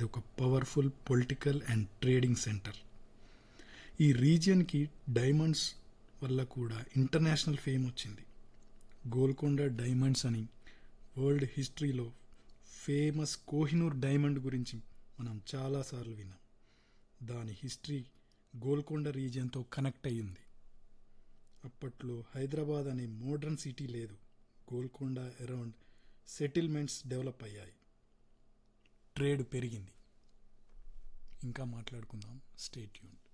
ఇది ఒక powerful political and trading centre ఈ రీజియన్కి డైమండ్స్ వల్ల కూడా ఇంటర్నేషనల్ ఫేమ్ వచ్చింది గోల్కొండ డైమండ్స్ అని వరల్డ్ హిస్టరీలో ఫేమస్ కోహినూర్ డైమండ్ గురించి మనం చాలాసార్లు విన్నాం దాని హిస్టరీ గోల్కొండ రీజియన్తో కనెక్ట్ అయ్యింది అప్పట్లో హైదరాబాద్ అనే మోడర్న్ సిటీ లేదు గోల్కొండ అరౌండ్ సెటిల్మెంట్స్ డెవలప్ అయ్యాయి ట్రేడ్ పెరిగింది ఇంకా మాట్లాడుకుందాం స్టేట్ యూన్